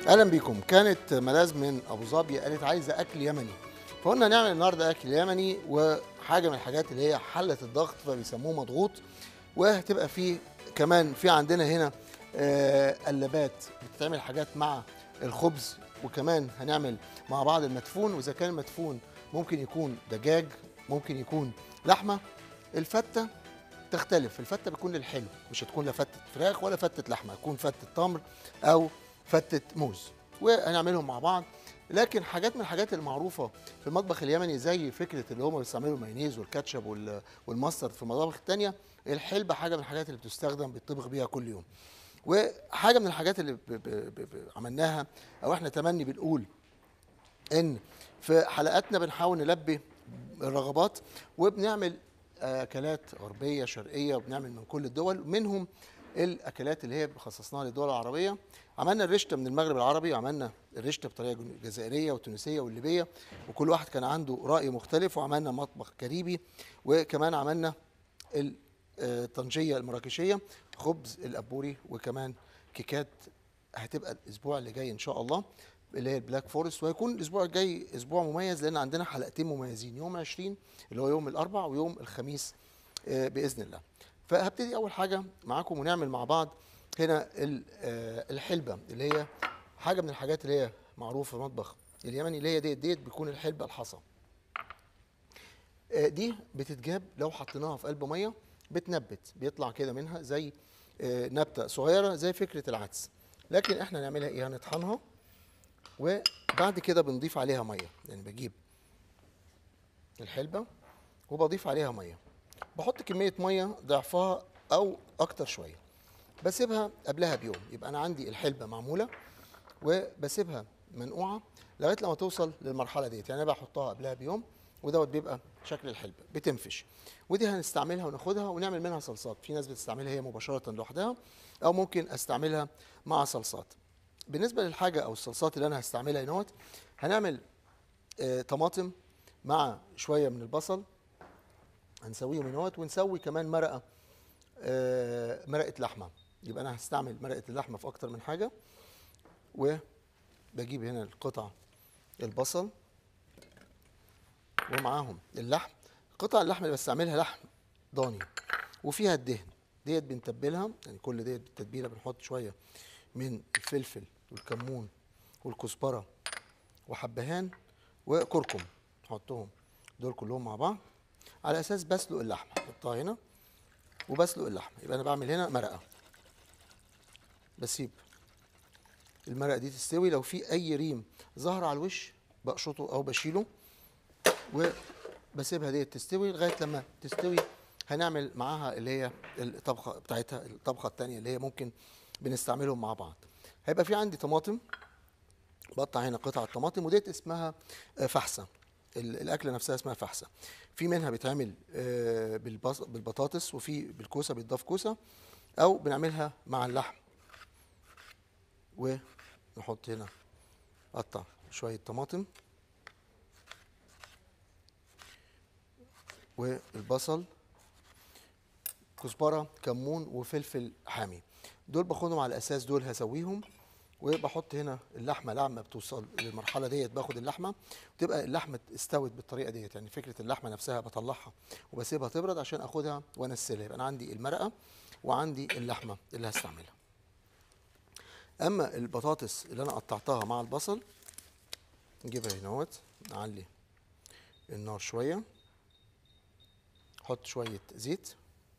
اهلا بيكم كانت ملاذ من ابو ظبي قالت عايزه اكل يمني فقلنا نعمل النهارده اكل يمني وحاجه من الحاجات اللي هي حله الضغط فبيسموه مضغوط وهتبقى فيه كمان في عندنا هنا آه، قلبات بتتعمل حاجات مع الخبز وكمان هنعمل مع بعض المدفون واذا كان المدفون ممكن يكون دجاج ممكن يكون لحمه الفته تختلف الفته بتكون للحلو مش هتكون لا فته فراخ ولا فته لحمه هتكون فته تمر او فته موز وهنعملهم مع بعض لكن حاجات من الحاجات المعروفه في المطبخ اليمني زي فكره اللي هم بيستعملوا المايونيز والكاتشب وال- والماسترد في المطابخ الثانيه الحلبه حاجه من الحاجات اللي بتستخدم بيطبخ بيها كل يوم وحاجه من الحاجات اللي ب ب ب ب عملناها او احنا تمني بنقول ان في حلقاتنا بنحاول نلبي الرغبات وبنعمل اكلات غربيه شرقيه وبنعمل من كل الدول منهم الاكلات اللي هي خصصناها للدول العربيه عملنا الرشته من المغرب العربي وعملنا الرشته بطريقه جن- جزائريه وتونسيه والليبيه وكل واحد كان عنده راي مختلف وعملنا مطبخ كاريبي وكمان عملنا ال- آه، الطنجيه المراكشيه خبز الابوري وكمان كيكات هتبقى الاسبوع اللي جاي ان شاء الله اللي هي البلاك فورست وهيكون الاسبوع الجاي اسبوع مميز لان عندنا حلقتين مميزين يوم 20 اللي هو يوم الاربع ويوم الخميس آه، باذن الله فهبتدي اول حاجه معاكم ونعمل مع بعض هنا ال- آه، الحلبه اللي هي حاجه من الحاجات اللي هي معروفه في المطبخ اليمني اللي هي ديت ديت بيكون الحلبه الحصى آه، دي بتتجاب لو حطيناها في قلب ميه بتنبت بيطلع كده منها زي آه، نبته صغيره زي فكره العدس لكن احنا نعملها ايه هنطحنها وبعد كده بنضيف عليها ميه يعني بجيب الحلبه وبضيف عليها ميه بحط كميه ميه ضعفها او اكتر شويه بسيبها قبلها بيوم يبقى انا عندي الحلبه معموله وبسيبها منقوعه لغايه لما توصل للمرحله ديت يعني انا بحطها قبلها بيوم ودوت بيبقى شكل الحلبه بتنفش ودي هنستعملها وناخدها ونعمل منها صلصات في ناس بتستعملها هي مباشره لوحدها او ممكن استعملها مع صلصات بالنسبه للحاجه او الصلصات اللي انا هستعملها هنا هنعمل آه طماطم مع شويه من البصل هنسويهم هنا ونسوي كمان مرقه آه مرقه لحمه يبقى انا هستعمل مرقه اللحمه في اكتر من حاجه وبجيب هنا القطع البصل ومعاهم اللحم قطع اللحم اللي بستعملها لحم ضاني وفيها الدهن ديت بنتبلها يعني كل ديت بالتتبيله بنحط شويه من الفلفل والكمون والكزبره وحبهان وكركم نحطهم دول كلهم مع بعض على اساس بسلق اللحمه احطها هنا وبسلق اللحمه يبقى انا بعمل هنا مرقه بسيب المرقه دي تستوي لو في اي ريم ظهر على الوش بقشطه او بشيله وبسيبها ديت تستوي لغايه لما تستوي هنعمل معاها اللي هي الطبخه بتاعتها الطبخه الثانيه اللي هي ممكن بنستعملهم مع بعض هيبقى في عندي طماطم بقطع هنا قطع طماطم وديت اسمها آه، فحسه ال- الاكله نفسها اسمها فحسه في منها بيتعمل آه، بالبص- بالبطاطس وفي بالكوسه بيتضاف كوسه او بنعملها مع اللحم ونحط هنا قطع شويه طماطم والبصل كزبره كمون وفلفل حامي دول باخدهم على اساس دول هسويهم وبحط هنا اللحمه لما بتوصل للمرحله ديت باخد اللحمه وتبقى اللحمه استوت بالطريقه ديت يعني فكره اللحمه نفسها بطلعها وبسيبها تبرد عشان اخدها وانسلها يبقى انا عندي المرقه وعندي اللحمه اللي هستعملها اما البطاطس اللي انا قطعتها مع البصل نجيبها هنا اهوت نعلي النار شويه احط شويه زيت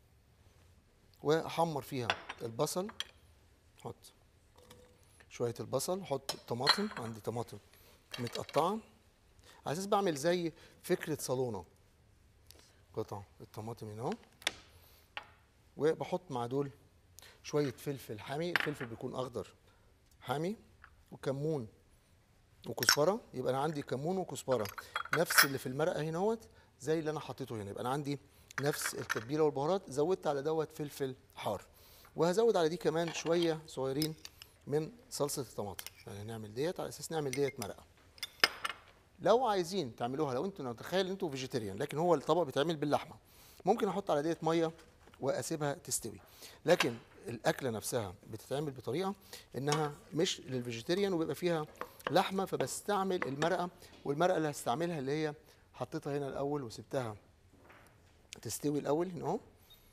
واحمر فيها البصل احط شويه البصل احط طماطم عندي طماطم متقطعه على اساس بعمل زي فكره صالونه قطع الطماطم هنا اهو وبحط مع دول شويه فلفل حامي الفلفل بيكون اخضر حامي وكمون وكزبره يبقى انا عندي كمون وكزبره نفس اللي في المرقه هنا اهوت زي اللي انا حطيته هنا يبقى انا عندي نفس التتبيله والبهارات زودت على دوت فلفل حار وهزود على دي كمان شويه صغيرين من صلصه الطماطم يعني هنعمل ديت على اساس نعمل ديت مرقه لو عايزين تعملوها لو انتوا نتخيل انتوا فيجيتيريان لكن هو الطبق بيتعمل باللحمه ممكن احط على ديت ميه واسيبها تستوي لكن الاكله نفسها بتتعمل بطريقه انها مش للفيجيتيريان وبيبقى فيها لحمه فبستعمل المرقه والمرقه اللي هستعملها اللي هي حطيتها هنا الاول وسبتها تستوي الاول هنا اهو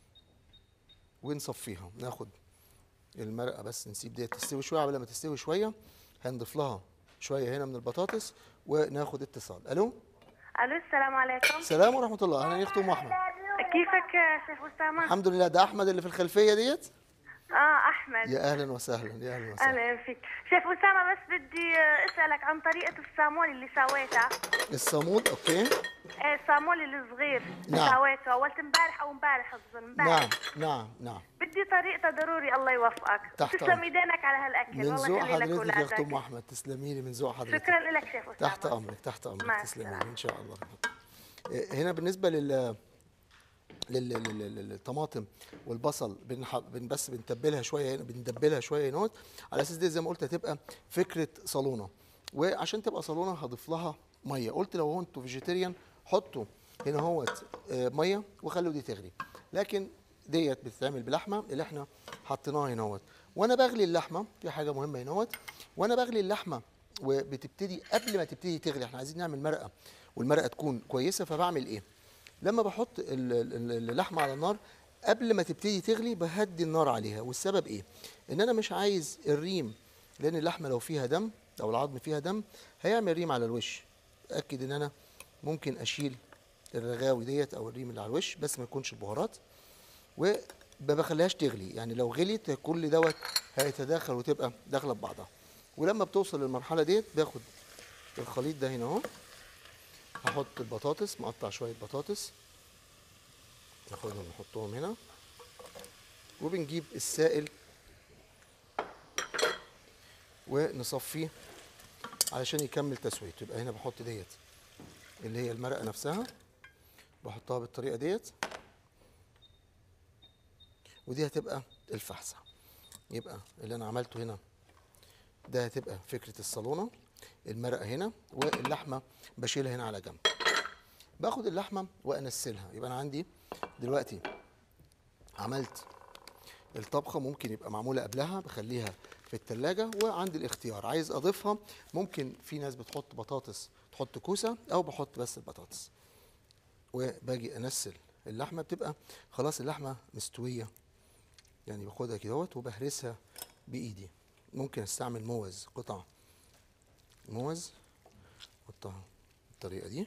ونصفيها ناخد المرقه بس نسيب ديت تستوي شويه قبل ما تستوي شويه هنضيف لها شويه هنا من البطاطس وناخد اتصال الو الو السلام عليكم السلام ورحمه الله اهلا يا اخت ام احمد كيفك يا شيخ اسامه؟ الحمد لله ده احمد اللي في الخلفيه ديت اه احمد يا اهلا وسهلا يا اهلا وسهلا اهلا فيك شيخ اسامه بس بدي اسالك عن طريقه الصامول اللي سويتها الصامود اوكي ايه الصامول الصغير نعم. سويته اولت امبارح او امبارح اظن نعم امبارح نعم نعم بدي طريقته ضروري الله يوفقك تحت تسلم أمرك. ايدينك على هالاكل من والله ذوق يخلي لك حضرتك يا اخت ام اولادك احمد تسلمي لي من ذوق حضرتك شكرا لك شيخ اسامه تحت امرك تحت امرك مع تسلمي لي السلامة. ان شاء الله إيه، هنا بالنسبه لل لل- لل- لل- للطماطم والبصل بنح... بن بس بنتبلها شويه هنا بندبلها شويه هنا على اساس دي زي ما قلت هتبقى فكره صالونه وعشان تبقى صالونه هضيف لها ميه قلت لو هو انتوا فيجيتيريان حطوا هنا اهوت آه، ميه وخلوا دي تغلي لكن ديت بتتعمل بلحمه اللي احنا حطيناها هنا اهوت وانا بغلي اللحمه في حاجه مهمه هنا اهوت وانا بغلي اللحمه وبتبتدي قبل ما تبتدي تغلي احنا عايزين نعمل مرقه والمرقه تكون كويسه فبعمل ايه لما بحط ال- ال- اللحمه على النار قبل ما تبتدي تغلي بهدي النار عليها والسبب ايه ان انا مش عايز الريم لان اللحمه لو فيها دم او العظم فيها دم هيعمل ريم على الوش اتاكد ان انا ممكن اشيل الرغاوي ديت او الريم اللي على الوش بس ما يكونش البهارات وما بخليهاش تغلي يعني لو غليت كل دوت هيتداخل وتبقى داخله ببعضها ولما بتوصل للمرحله ديت باخد الخليط ده هنا اهو هحط البطاطس مقطع شويه بطاطس ناخدهم نحطهم هنا وبنجيب السائل ونصفيه علشان يكمل تسويته يبقى هنا بحط ديت اللي هي المرقه نفسها بحطها بالطريقه ديت ودي هتبقى الفحسه يبقى اللي انا عملته هنا ده هتبقى فكره الصالونه المرقه هنا واللحمه بشيلها هنا على جنب باخد اللحمه وانسلها يبقى انا عندي دلوقتي عملت الطبخه ممكن يبقى معموله قبلها بخليها في التلاجة وعندي الاختيار عايز اضيفها ممكن في ناس بتحط بطاطس تحط كوسه او بحط بس البطاطس وباجي انسل اللحمه بتبقى خلاص اللحمه مستويه يعني باخدها كده اهوت وبهرسها بايدي ممكن استعمل موز قطع موز احطها بالطريقه دي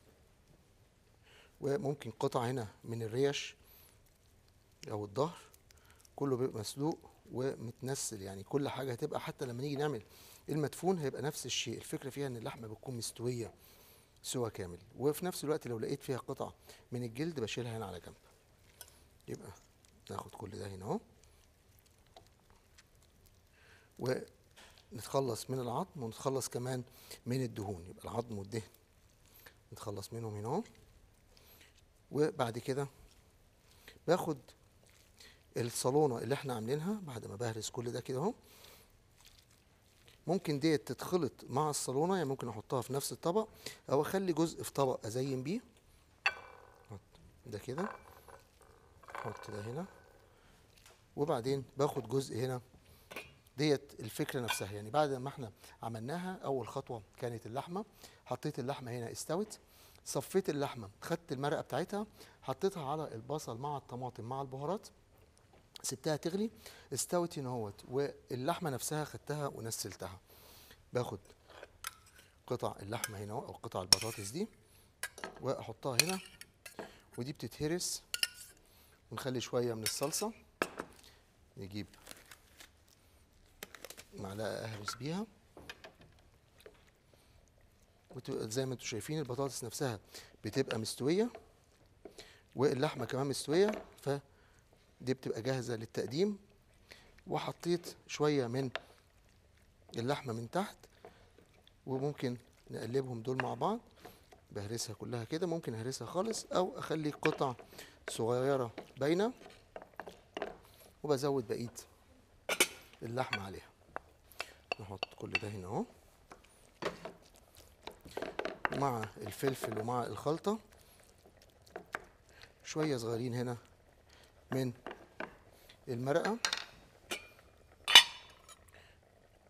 وممكن قطع هنا من الريش او الظهر كله بيبقى مسلوق ومتنسل يعني كل حاجه هتبقى حتى لما نيجي نعمل المدفون هيبقى نفس الشيء الفكره فيها ان اللحمه بتكون مستويه سوا كامل وفي نفس الوقت لو لقيت فيها قطع من الجلد بشيلها هنا على جنب يبقى ناخد كل ده هنا اهو ونتخلص من العظم ونتخلص كمان من الدهون يبقى العظم والدهن نتخلص منهم هنا اهو وبعد كده باخد الصالونه اللي احنا عاملينها بعد ما بهرس كل ده كده اهو ممكن ديت تتخلط مع الصالونه يعني ممكن احطها في نفس الطبق او اخلي جزء في طبق ازين بيه أحط ده كده احط ده هنا وبعدين باخد جزء هنا ديت الفكره نفسها يعني بعد ما احنا عملناها اول خطوه كانت اللحمه حطيت اللحمه هنا استوت صفيت اللحمه خدت المرقه بتاعتها حطيتها على البصل مع الطماطم مع البهارات سبتها تغلي استوت هنا اهوت واللحمه نفسها خدتها ونسلتها باخد قطع اللحمه هنا أهو، او قطع البطاطس دي واحطها هنا ودي بتتهرس ونخلي شويه من الصلصه نجيب معلقه اهرس بيها وتبقى زي ما انتم شايفين البطاطس نفسها بتبقى مستويه واللحمه كمان مستويه فدي بتبقى جاهزه للتقديم وحطيت شويه من اللحمه من تحت وممكن نقلبهم دول مع بعض بهرسها كلها كده ممكن اهرسها خالص او اخلي قطع صغيره باينه وبزود بقيه اللحمه عليها نحط كل ده هنا اهو مع الفلفل ومع الخلطه شويه صغيرين هنا من المرقه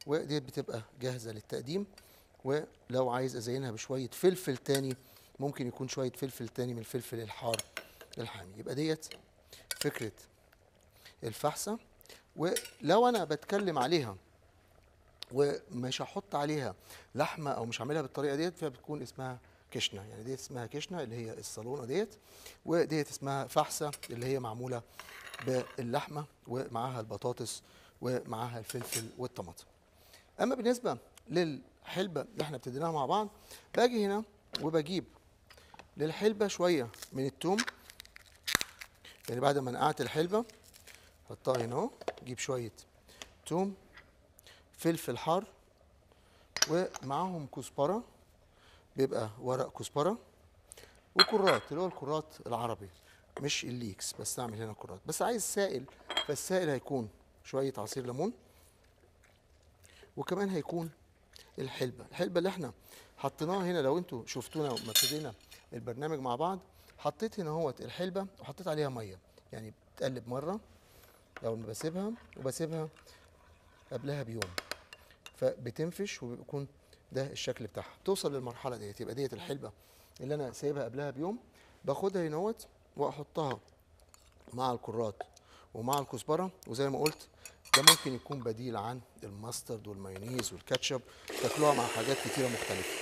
وديت بتبقى جاهزه للتقديم ولو عايز ازينها بشويه فلفل تاني ممكن يكون شويه فلفل تاني من الفلفل الحار الحامي يبقى ديت فكره الفحسه ولو انا بتكلم عليها ومش هحط عليها لحمه او مش هعملها بالطريقه ديت فبتكون اسمها كشنه يعني ديت اسمها كشنه اللي هي الصالونه ديت وديت اسمها فحسه اللي هي معموله باللحمه ومعاها البطاطس ومعاها الفلفل والطماطم اما بالنسبه للحلبه اللي احنا ابتديناها مع بعض باجي هنا وبجيب للحلبه شويه من التوم يعني بعد ما نقعت الحلبه حطها هنا اهو جيب شويه توم فلفل حار ومعاهم كزبره بيبقى ورق كزبره وكرات اللي هو الكرات العربي مش الليكس بستعمل هنا كرات بس عايز سائل فالسائل هيكون شويه عصير ليمون وكمان هيكون الحلبه الحلبه اللي احنا حطيناها هنا لو انتوا شفتونا لما ابتدينا البرنامج مع بعض حطيت هنا اهوت الحلبه وحطيت عليها ميه يعني بتقلب مره اول ما بسيبها وبسيبها قبلها بيوم فبتنفش وبيكون ده الشكل بتاعها توصل للمرحله ديت يبقى ديت الحلبه اللي انا سايبها قبلها بيوم باخدها هنا اهوت واحطها مع الكرات ومع الكزبره وزي ما قلت ده ممكن يكون بديل عن الماسترد والمايونيز والكاتشب تاكلوها مع حاجات كتيره مختلفه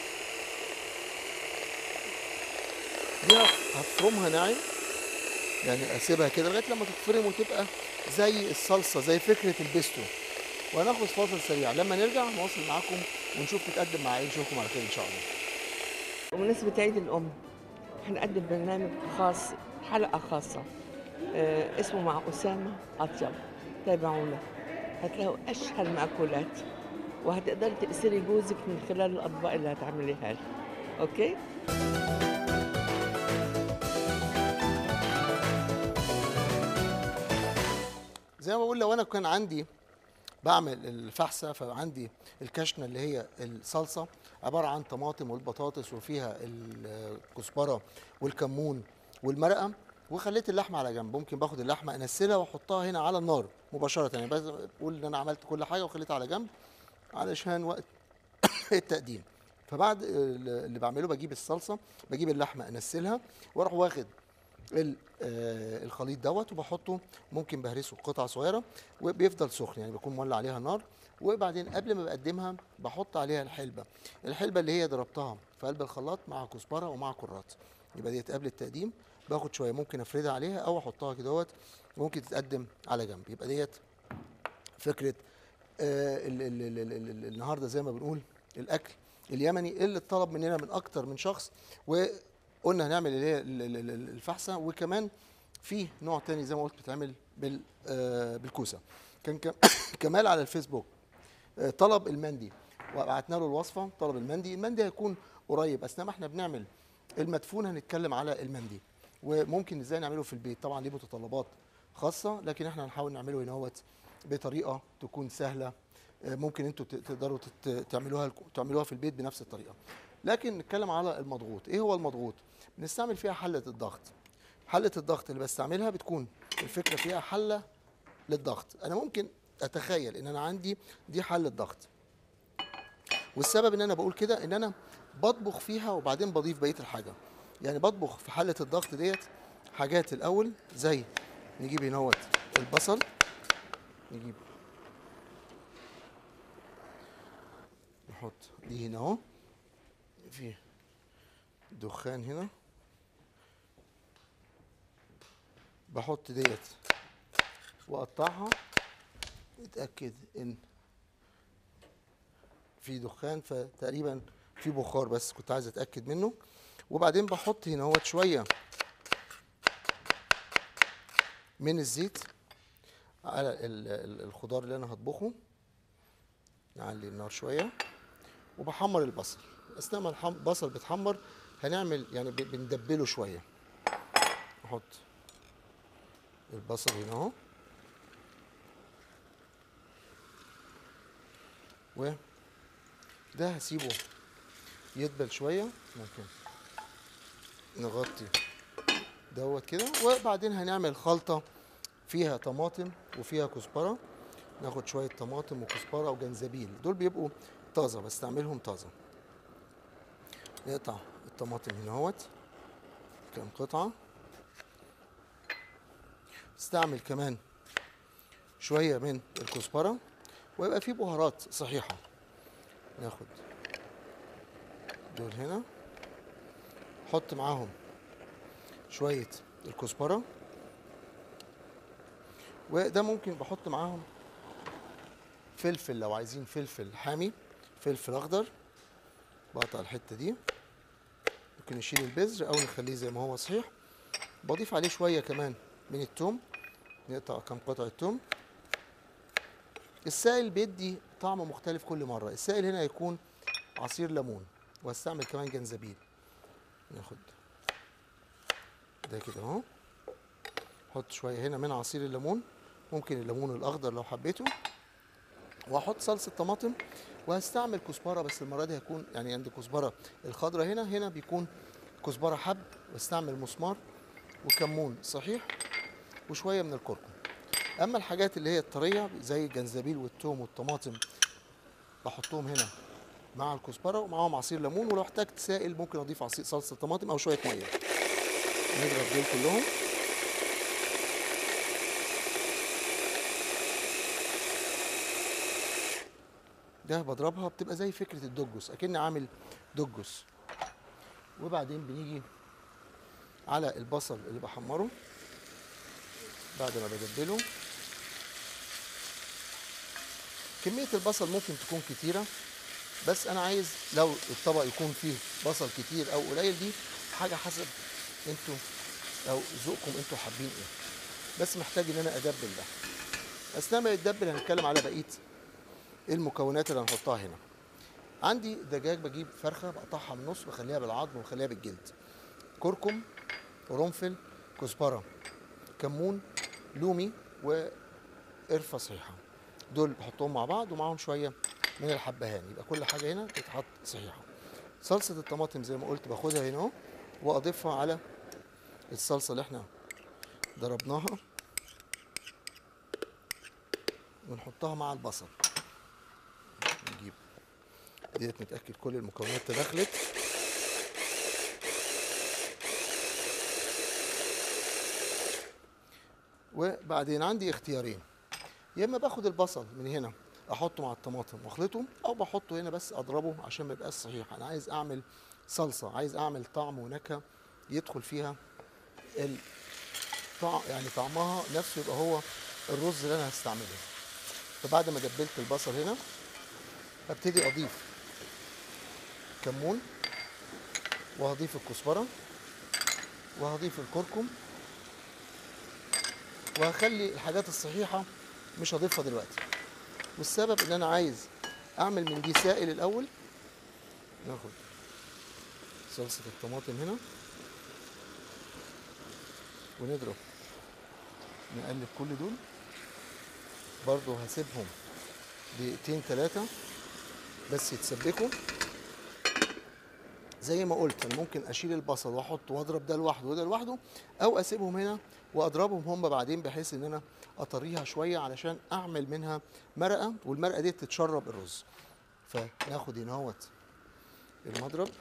دي هفرمها ناعم يعني اسيبها كده لغايه لما تتفرم وتبقى زي الصلصه زي فكره البيستو وهناخد فاصل سريع لما نرجع نواصل معاكم ونشوف تتقدم مع ايه نشوفكم على خير ان شاء الله بمناسبة عيد الأم هنقدم برنامج خاص حلقة خاصة آه اسمه مع أسامة أطيب تابعونا هتلاقوا أشهى المأكولات وهتقدري تأسري جوزك من خلال الأطباق اللي هتعمليها له أوكي؟ زي ما بقول لو انا كان عندي بعمل الفحسه فعندي الكشنه اللي هي الصلصه عباره عن طماطم والبطاطس وفيها الكزبره والكمون والمرقه وخليت اللحمه على جنب ممكن باخد اللحمه انسلها واحطها هنا على النار مباشره يعني بس بقول ان انا عملت كل حاجه وخليتها على جنب علشان وقت التقديم فبعد اللي بعمله بجيب الصلصه بجيب اللحمه انسلها واروح واخد ال- آه، الخليط دوت وبحطه ممكن بهرسه قطع صغيره وبيفضل سخن يعني بكون مولع عليها النار وبعدين قبل ما بقدمها بحط عليها الحلبه الحلبه اللي هي ضربتها في قلب الخلاط مع كزبره ومع كرات يبقى ديت قبل التقديم باخد شويه ممكن افردها عليها او احطها كده دوت ممكن تتقدم على جنب يبقى ديت فكره آه ال ال ال ال ال النهارده زي ما بنقول الاكل اليمني اللي اتطلب مننا من اكتر من شخص وقلنا هنعمل اللي هي ال- ال- ال- الفحسه وكمان في نوع تاني زي ما قلت بيتعمل بال آه بالكوسه كان ك- كمال على الفيسبوك آه، طلب المندي وبعتنا له الوصفه طلب المندي المندي هيكون قريب اثناء ما احنا بنعمل المدفون هنتكلم على المندي وممكن ازاي نعمله في البيت طبعا ليه متطلبات خاصه لكن احنا هنحاول نعمله هنا هوت بطريقه تكون سهله آه، ممكن انتوا ت- تقدروا تت- تعملوها لكم- تعملوها في البيت بنفس الطريقه لكن نتكلم على المضغوط ايه هو المضغوط بنستعمل فيها حله الضغط حله الضغط اللي بستعملها بتكون الفكره فيها حله للضغط انا ممكن اتخيل ان انا عندي دي حله ضغط والسبب ان انا بقول كده ان انا بطبخ فيها وبعدين بضيف بقيه الحاجه يعني بطبخ في حله الضغط ديت حاجات الاول زي نجيب هنا هوت البصل نجيب نحط دي هنا اهو في دخان هنا بحط ديت واقطعها اتاكد ان في دخان فتقريبا في بخار بس كنت عايز اتاكد منه وبعدين بحط هنا اهوت شويه من الزيت على ال- ال- الخضار اللي انا هطبخه نعلي النار شويه وبحمر البصل اثناء ما الحم- البصل بيتحمر هنعمل يعني ب- بندبله شويه نحط البصل هنا اهو و ده هسيبه يدبل شويه ممكن نغطي دوت كده وبعدين هنعمل خلطه فيها طماطم وفيها كزبره ناخد شويه طماطم وكزبره وجنزبيل دول بيبقوا طازه بستعملهم طازه نقطع الطماطم هنا اهوت كام قطعه استعمل كمان شويه من الكزبره ويبقى فيه بهارات صحيحه ناخد دول هنا حط معاهم شويه الكزبره وده ممكن بحط معاهم فلفل لو عايزين فلفل حامي فلفل اخضر بقطع الحته دي ممكن نشيل البذر او نخليه زي ما هو صحيح بضيف عليه شويه كمان من التوم نقطع كام قطعه توم السائل بيدي طعم مختلف كل مره السائل هنا هيكون عصير ليمون واستعمل كمان جنزبيل ناخد ده كده اهو احط شويه هنا من عصير الليمون ممكن الليمون الاخضر لو حبيته واحط صلصه طماطم وهستعمل كزبره بس المره دي هيكون يعني عندي كزبره الخضراء هنا هنا بيكون كزبره حب واستعمل مسمار وكمون صحيح وشويه من الكركم اما الحاجات اللي هي الطريه زي الجنزبيل والثوم والطماطم بحطهم هنا مع الكزبره ومعاهم عصير ليمون ولو احتجت سائل ممكن اضيف عصير صلصه طماطم او شويه ميه نضرب دول كلهم ده بضربها بتبقى زي فكره الدجس اكني عامل دجس وبعدين بنيجي على البصل اللي بحمره بعد ما بدبله كمية البصل ممكن تكون كتيرة بس أنا عايز لو الطبق يكون فيه بصل كتير أو قليل دي حاجة حسب انتوا أو ذوقكم انتوا حابين ايه بس محتاج إن أنا أدبل ده أثناء ما يتدبل هنتكلم على بقية المكونات اللي هنحطها هنا عندي دجاج بجيب فرخة بقطعها من النص بخليها بالعظم وبخليها بالجلد كركم قرنفل كزبرة كمون لومي وقرفة صحيحة دول بحطهم مع بعض ومعاهم شوية من الحبهان يبقى كل حاجة هنا تتحط صحيحة صلصة الطماطم زي ما قلت باخدها هنا اهو واضيفها على الصلصة اللي احنا ضربناها ونحطها مع البصل نجيب ديت نتأكد كل المكونات تدخلت وبعدين عندي اختيارين يا اما باخد البصل من هنا احطه مع الطماطم واخلطه او بحطه هنا بس اضربه عشان ما يبقاش صحيح انا عايز اعمل صلصه عايز اعمل طعم ونكهه يدخل فيها الطعم يعني طعمها نفسه يبقى هو الرز اللي انا هستعمله فبعد ما دبلت البصل هنا هبتدي اضيف كمون وهضيف الكزبره وهضيف الكركم وهخلي الحاجات الصحيحه مش هضيفها دلوقتي والسبب ان انا عايز اعمل من دي سائل الاول ناخد صلصه الطماطم هنا ونضرب نقلب كل دول برضو هسيبهم دقيقتين ثلاثة بس يتسبكوا زي ما قلت أنا ممكن اشيل البصل واحطه واضرب ده لوحده وده لوحده او اسيبهم هنا واضربهم هم بعدين بحيث ان انا اطريها شويه علشان اعمل منها مرقه والمرقه دي تتشرب الرز فناخد هنا اهوت المضرب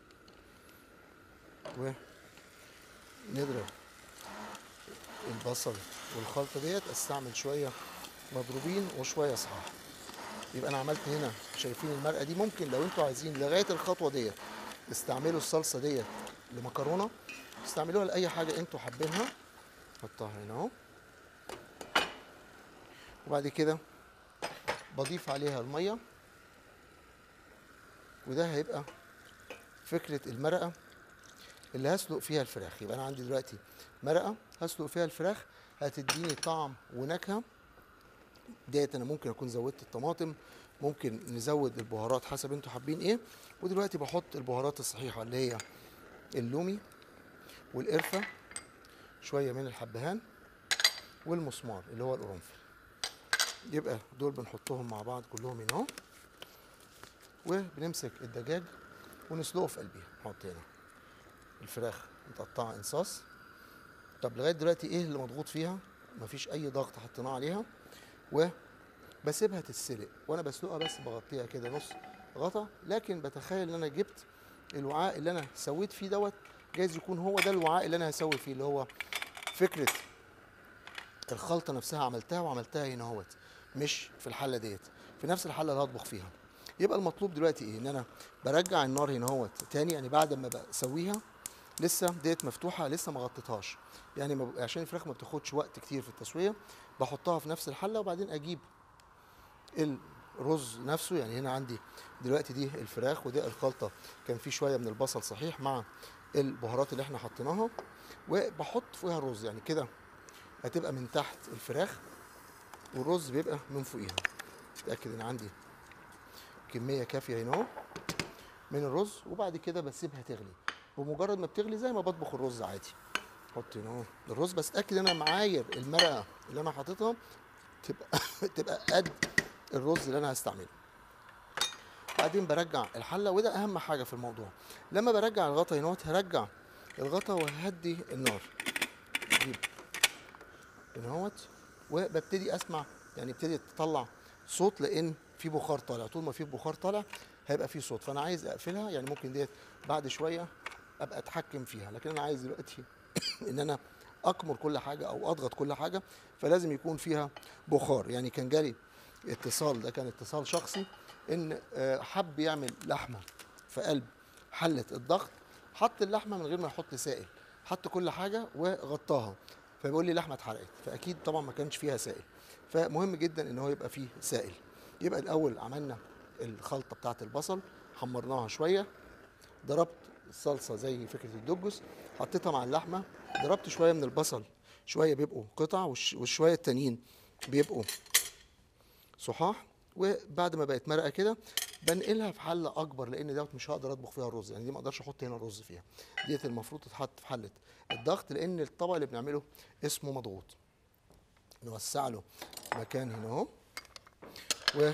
ونضرب البصل والخلطه ديت استعمل شويه مضروبين وشويه صحاح يبقى انا عملت هنا شايفين المرقه دي ممكن لو انتوا عايزين لغايه الخطوه ديت استعملوا الصلصه ديت لمكرونه استعملوها لاي حاجه انتوا حابينها حطها هنا اهو وبعد كده بضيف عليها الميه وده هيبقى فكره المرقه اللي هسلق فيها الفراخ يبقى انا عندي دلوقتي مرقه هسلق فيها الفراخ هتديني طعم ونكهه ديت انا ممكن اكون زودت الطماطم ممكن نزود البهارات حسب انتوا حابين ايه ودلوقتي بحط البهارات الصحيحه اللي هي اللومي والقرفه شويه من الحبهان والمسمار اللي هو القرنفل يبقى دول بنحطهم مع بعض كلهم هنا اهو وبنمسك الدجاج ونسلقه في قلبيها نحط هنا الفراخ متقطعه انصاص طب لغايه دلوقتي ايه اللي مضغوط فيها مفيش اي ضغط حطيناه عليها بسيبها تتسلق وانا بسلقها بس بغطيها كده نص غطا لكن بتخيل ان انا جبت الوعاء اللي انا سويت فيه دوت جايز يكون هو ده الوعاء اللي انا هسوي فيه اللي هو فكره الخلطه نفسها عملتها وعملتها هنا اهوت مش في الحله ديت في نفس الحله اللي هطبخ فيها يبقى المطلوب دلوقتي ايه ان انا برجع النار هنا اهوت تاني يعني بعد ما بسويها لسه ديت مفتوحه لسه ما غطيتهاش يعني ما ب- عشان الفراخ ما بتاخدش وقت كتير في التسويه بحطها في نفس الحله وبعدين اجيب الرز نفسه يعني هنا عندي دلوقتي دي الفراخ ودي الخلطه كان في شويه من البصل صحيح مع البهارات اللي احنا حطيناها وبحط فوقها الرز يعني كده هتبقى من تحت الفراخ والرز بيبقى من فوقيها اتاكد ان عندي كميه كافيه هنا اهو من الرز وبعد كده بسيبها تغلي بمجرد ما بتغلي زي ما بطبخ الرز عادي احط هنا اهو الرز بس اتاكد ان انا معاير المرقه اللي انا حاططها تبقى تبقى قد الرز اللي انا هستعمله بعدين برجع الحله وده اهم حاجه في الموضوع لما برجع الغطا هنا اهوت، هرجع الغطا وهدي النار اجيب هنا اهوت وببتدي اسمع يعني ابتدي تطلع صوت لان في بخار طالع طول ما في بخار طالع هيبقى في صوت فانا عايز اقفلها يعني ممكن ديت بعد شويه ابقى اتحكم فيها لكن انا عايز دلوقتي ان انا اكمر كل حاجه او اضغط كل حاجه فلازم يكون فيها بخار يعني كان جالي اتصال ده كان اتصال شخصي ان آه، حب يعمل لحمه في قلب حله الضغط حط اللحمه من غير ما يحط سائل حط كل حاجه وغطاها فبيقول لي اللحمه اتحرقت فاكيد طبعا ما كانش فيها سائل فمهم جدا ان هو يبقى فيه سائل يبقى الاول عملنا الخلطه بتاعه البصل حمرناها شويه ضربت الصلصه زي فكره الدجس حطيتها مع اللحمه ضربت شويه من البصل شويه بيبقوا قطع والش- والشويه التانيين بيبقوا صحاح وبعد ما بقت مرقه كده بنقلها في حله اكبر لان دوت مش هقدر اطبخ فيها الرز يعني دي ما اقدرش احط هنا الرز فيها ديت المفروض تتحط في حله الضغط لان الطبق اللي بنعمله اسمه مضغوط نوسع له مكان هنا اهو و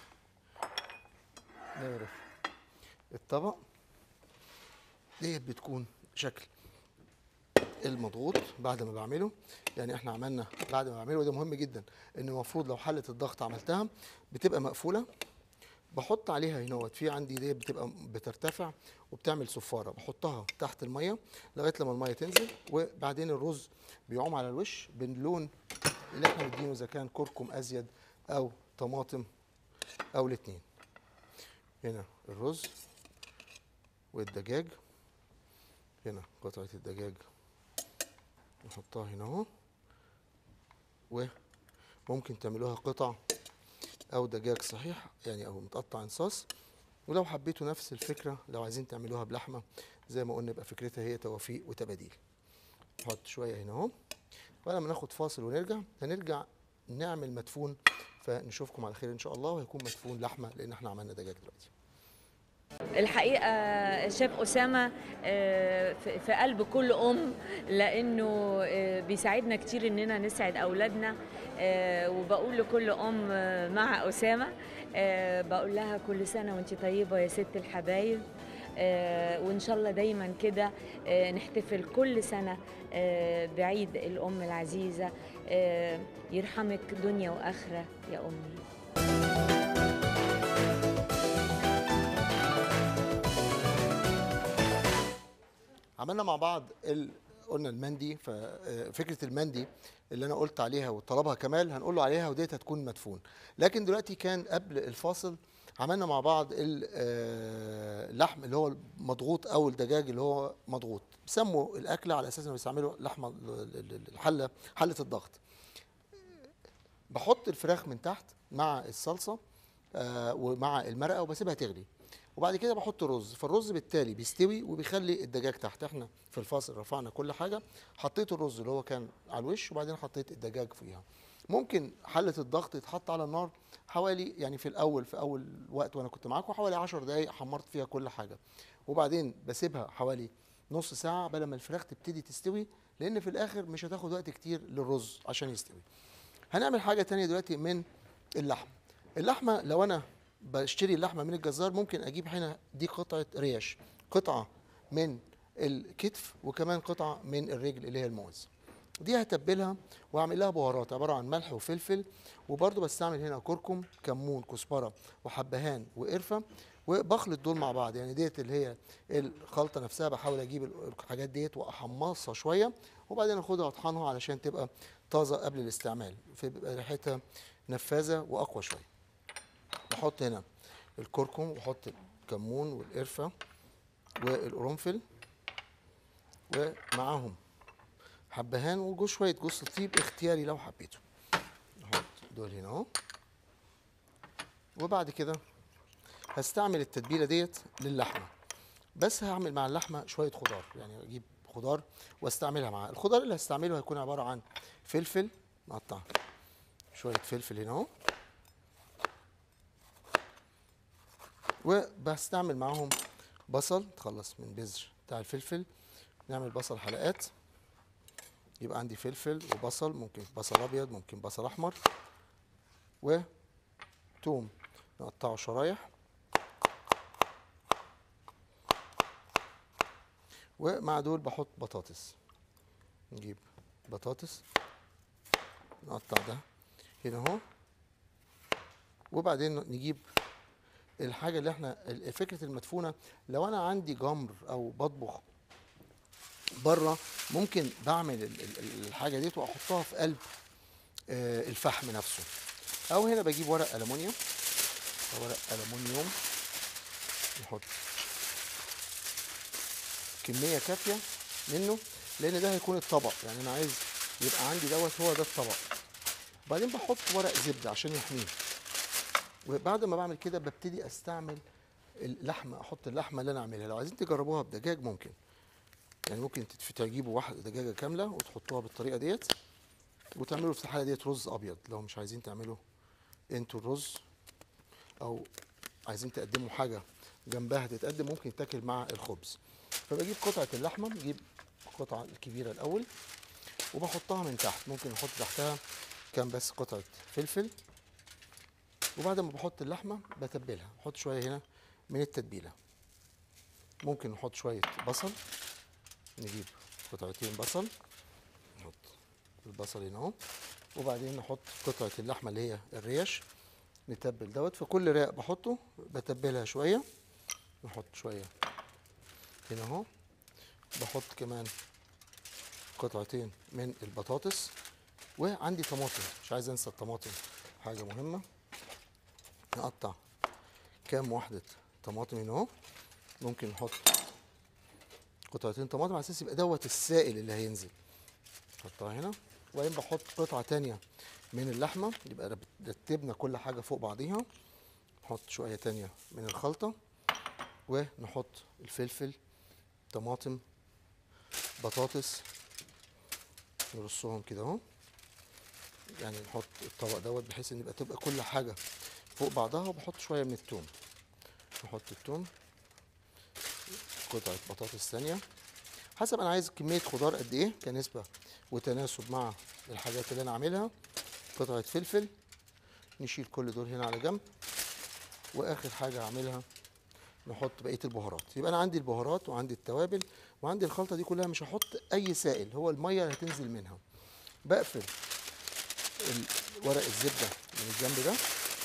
نغرف الطبق ديت بتكون شكل المضغوط بعد ما بعمله يعني احنا عملنا بعد ما بعمله ده مهم جدا ان المفروض لو حله الضغط عملتها بتبقى مقفوله بحط عليها هنا في عندي دي بتبقى بترتفع وبتعمل صفاره بحطها تحت الميه لغايه لما الميه تنزل وبعدين الرز بيعوم على الوش باللون اللي احنا مدينه اذا كان كركم ازيد او طماطم او الاثنين هنا الرز والدجاج هنا قطعه الدجاج نحطها هنا اهو وممكن تعملوها قطع او دجاج صحيح يعني او متقطع انصاص ولو حبيتوا نفس الفكره لو عايزين تعملوها بلحمه زي ما قلنا يبقى فكرتها هي توافيق وتباديل نحط شويه هنا اهو ولما ناخد فاصل ونرجع هنرجع نعمل مدفون فنشوفكم على خير ان شاء الله وهيكون مدفون لحمه لان احنا عملنا دجاج دلوقتي الحقيقة شيف أسامة آه، في في قلب كل أم لأنه آه، بيساعدنا كتير إننا نسعد أولادنا آه، وبقول لكل أم آه، مع أسامة آه، بقول لها كل سنة وأنت طيبة يا ست الحبايب آه، وإن شاء الله دايما كده آه، نحتفل كل سنة آه، بعيد الأم العزيزة آه، يرحمك دنيا وآخرة يا أمي عملنا مع بعض ال... قلنا المندي ففكره المندي اللي انا قلت عليها وطلبها كمال هنقول له عليها وديت هتكون مدفون لكن دلوقتي كان قبل الفاصل عملنا مع بعض ال- آه، اللحم اللي هو مضغوط او الدجاج اللي هو مضغوط بيسموا الاكله على اساس انه بيستعملوا لحمه ال- ال- الحله حله الضغط بحط الفراخ من تحت مع الصلصه آه، ومع المرقه وبسيبها تغلي وبعد كده بحط رز فالرز بالتالي بيستوي وبيخلي الدجاج تحت احنا في الفاصل رفعنا كل حاجه حطيت الرز اللي هو كان على الوش وبعدين حطيت الدجاج فوقيها ممكن حله الضغط يتحط على النار حوالي يعني في الاول في اول وقت وانا كنت معاكم حوالي 10 دقائق حمرت فيها كل حاجه وبعدين بسيبها حوالي نص ساعه بل ما الفراخ تبتدي تستوي لان في الاخر مش هتاخد وقت كتير للرز عشان يستوي هنعمل حاجه تانية دلوقتي من اللحم اللحمه لو انا بشتري اللحمه من الجزار ممكن اجيب هنا دي قطعه ريش قطعه من الكتف وكمان قطعه من الرجل اللي هي الموز دي هتبلها واعمل لها بهارات عباره عن ملح وفلفل وبرده بستعمل هنا كركم كمون كزبره وحبهان وقرفه وبخلط دول مع بعض يعني ديت اللي هي الخلطه نفسها بحاول اجيب الحاجات ديت واحمصها شويه وبعدين اخدها واطحنها علشان تبقى طازه قبل الاستعمال فبيبقى ريحتها نفاذه واقوى شويه بحط هنا الكركم واحط الكمون والقرفه والقرنفل ومعاهم حبهان وجوز شويه جوز الطيب اختياري لو حبيته نحط دول هنا اهو وبعد كده هستعمل التتبيله ديت للحمه بس هعمل مع اللحمه شويه خضار يعني اجيب خضار واستعملها معاها الخضار اللي هستعمله هيكون عباره عن فلفل مقطع شويه فلفل هنا اهو وبستعمل معاهم بصل تخلص من بذر بتاع الفلفل نعمل بصل حلقات يبقى عندي فلفل وبصل ممكن بصل ابيض ممكن بصل احمر وتوم نقطعه شرايح ومع دول بحط بطاطس نجيب بطاطس نقطع ده هنا اهو وبعدين نجيب الحاجه اللي احنا ال- فكره المدفونه لو انا عندي جمر او بطبخ بره ممكن بعمل ال- ال- ال- الحاجه ديت واحطها في قلب آه، الفحم نفسه او هنا بجيب ورق المونيوم ورق المونيوم نحط كميه كافيه منه لان ده هيكون الطبق يعني انا عايز يبقى عندي دوت هو ده الطبق وبعدين بحط ورق زبده عشان يحميه وبعد ما بعمل كده ببتدي استعمل اللحمه احط اللحمه اللي انا اعملها لو عايزين تجربوها بدجاج ممكن يعني ممكن تتف- تجيبوا واحده دجاجه كامله وتحطوها بالطريقه ديت وتعملوا في الحاله ديت رز ابيض لو مش عايزين تعملوا انتوا الرز او عايزين تقدموا حاجه جنبها تتقدم ممكن تاكل مع الخبز فبجيب قطعه اللحمه بجيب القطعه الكبيره الاول وبحطها من تحت ممكن احط تحتها كام بس قطعه فلفل وبعد ما بحط اللحمه بتبلها احط شويه هنا من التتبيله ممكن نحط شويه بصل نجيب قطعتين بصل نحط البصل هنا اهو وبعدين نحط قطعه اللحمه اللي هي الريش نتبل دوت في كل رق بحطه بتبلها شويه نحط شويه هنا اهو بحط كمان قطعتين من البطاطس وعندي طماطم مش عايز انسى الطماطم حاجه مهمه نقطع كام واحده طماطم هنا اهو ممكن نحط قطعتين طماطم على اساس يبقى دوت السائل اللي هينزل نحطها هنا وبعدين بحط قطعه تانية من اللحمه يبقى رب- رتبنا كل حاجه فوق بعضيها نحط شويه تانية من الخلطه ونحط الفلفل طماطم بطاطس نرصهم كده اهو يعني نحط الطبق دوت بحيث ان يبقى تبقى كل حاجه فوق بعضها وبحط شويه من التوم نحط التوم قطعه بطاطس ثانيه حسب انا عايز كميه خضار قد ايه كنسبه وتناسب مع الحاجات اللي انا عاملها قطعه فلفل نشيل كل دول هنا على جنب واخر حاجه هعملها نحط بقيه البهارات يبقى انا عندي البهارات وعندي التوابل وعندي الخلطه دي كلها مش هحط اي سائل هو الميه اللي هتنزل منها بقفل ال- ورق الزبده من الجنب ده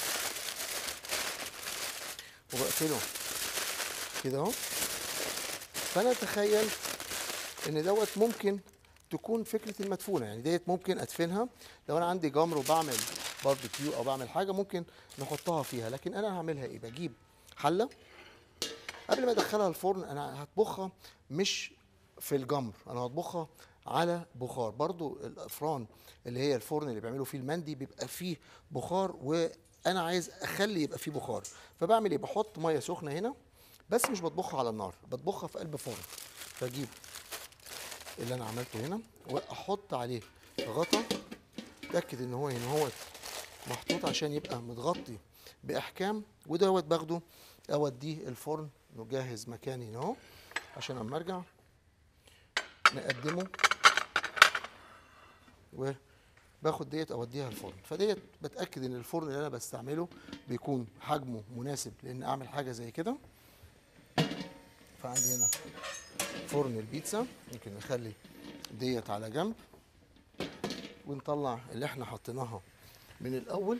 وبقفله كده اهو فانا اتخيل ان دوت ممكن تكون فكره المدفونه يعني ديت ممكن ادفنها لو انا عندي جمر وبعمل باربيكيو او بعمل حاجه ممكن نحطها فيها لكن انا هعملها ايه بجيب حله قبل ما ادخلها الفرن انا هطبخها مش في الجمر انا هطبخها على بخار برضو الافران اللي هي الفرن اللي بيعملوا فيه المندي بيبقى فيه بخار وانا عايز اخلي يبقى فيه بخار فبعمل ايه بحط ميه سخنه هنا بس مش بطبخها على النار بطبخها في قلب فرن فاجيب اللي انا عملته هنا واحط عليه غطا اتاكد ان هو هنا هو محطوط عشان يبقى متغطي باحكام ودوت باخده اوديه الفرن نجهز مكاني هنا اهو عشان اما ارجع نقدمه وباخد ديت اوديها الفرن فديت بتاكد ان الفرن اللي انا بستعمله بيكون حجمه مناسب لان اعمل حاجه زي كده فعندي هنا فرن البيتزا ممكن نخلي ديت على جنب ونطلع اللي احنا حطيناها من الاول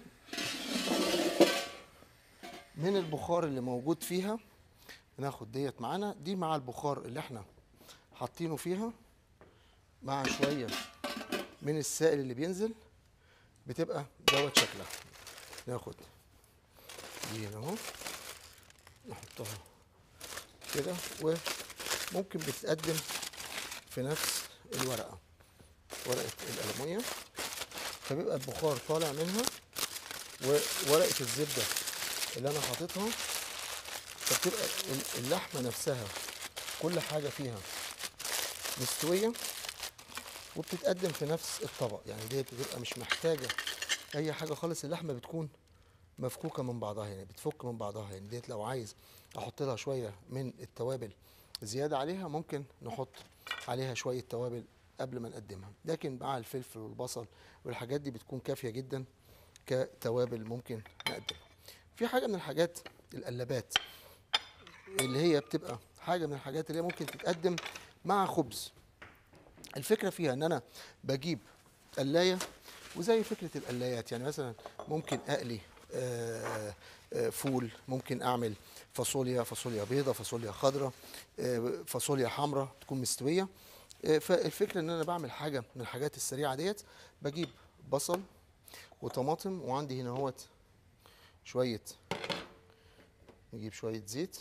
من البخار اللي موجود فيها ناخد ديت معانا دي مع البخار اللي احنا حاطينه فيها مع شويه من السائل اللي بينزل بتبقى دوت شكلها ناخد دي هنا اهو نحطها كده وممكن بتتقدم في نفس الورقه ورقه الالومنيوم فبيبقى البخار طالع منها وورقه الزبده اللي انا حاططها فبتبقى ال- اللحمه نفسها كل حاجه فيها مستويه وبتتقدم في نفس الطبق يعني ديت بتبقى مش محتاجه اي حاجه خالص اللحمه بتكون مفكوكه من بعضها يعني بتفك من بعضها يعني ديت لو عايز احط لها شويه من التوابل زياده عليها ممكن نحط عليها شويه توابل قبل ما نقدمها لكن مع الفلفل والبصل والحاجات دي بتكون كافيه جدا كتوابل ممكن نقدمها في حاجه من الحاجات القلابات اللي هي بتبقى حاجه من الحاجات اللي هي ممكن تتقدم مع خبز الفكره فيها ان انا بجيب قلايه وزي فكره القلايات يعني مثلا ممكن اقلي آه، آه، فول ممكن اعمل فاصوليا فاصوليا بيضة فاصوليا خضراء آه، فاصوليا حمراء تكون مستويه آه، فالفكره ان انا بعمل حاجه من الحاجات السريعه ديت بجيب بصل وطماطم وعندي هنا اهوت شويه نجيب شويه زيت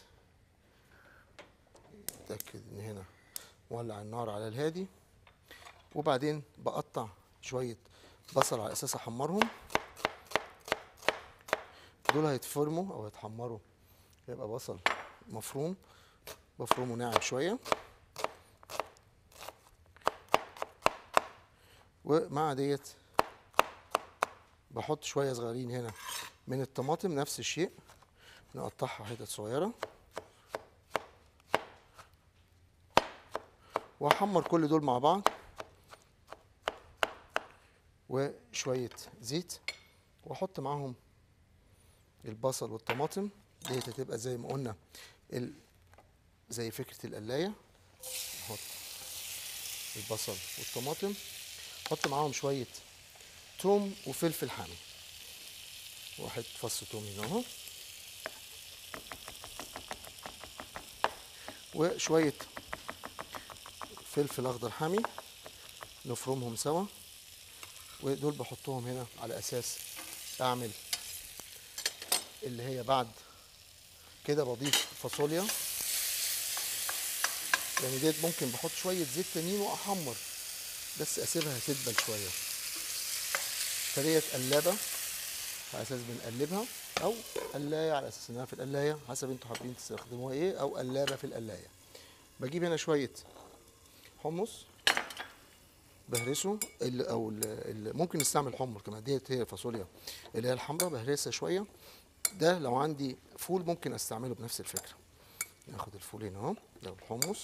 اتاكد ان هنا مولع النار على الهادي وبعدين بقطع شويه بصل على اساس احمرهم دول هيتفرموا او هيتحمروا يبقى بصل مفروم بفرمه ناعم شويه ومع ديت بحط شويه صغيرين هنا من الطماطم نفس الشيء نقطعها حتت صغيره واحمر كل دول مع بعض وشويه زيت واحط معاهم البصل والطماطم ديت هتبقى زي ما قلنا ال... زي فكره القلايه نحط البصل والطماطم احط معاهم شويه توم وفلفل حامي واحد فص توم هنا اهو وشويه فلفل اخضر حامي نفرمهم سوا ودول بحطهم هنا على اساس اعمل اللي هي بعد كده بضيف فاصوليا يعني ديت ممكن بحط شويه زيت تانيين واحمر بس اسيبها تدبل شويه فديت قلابه على اساس بنقلبها او قلايه على اساس انها في القلايه حسب انتوا حابين تستخدموها ايه او قلابه في القلايه بجيب هنا شويه حمص بهرسه ال- او ال- ال- ممكن نستعمل حمر كمان ديت هي الفاصوليا اللي هي الحمراء بهرسها شويه ده لو عندي فول ممكن استعمله بنفس الفكره ناخد الفول هنا اهو ده الحمص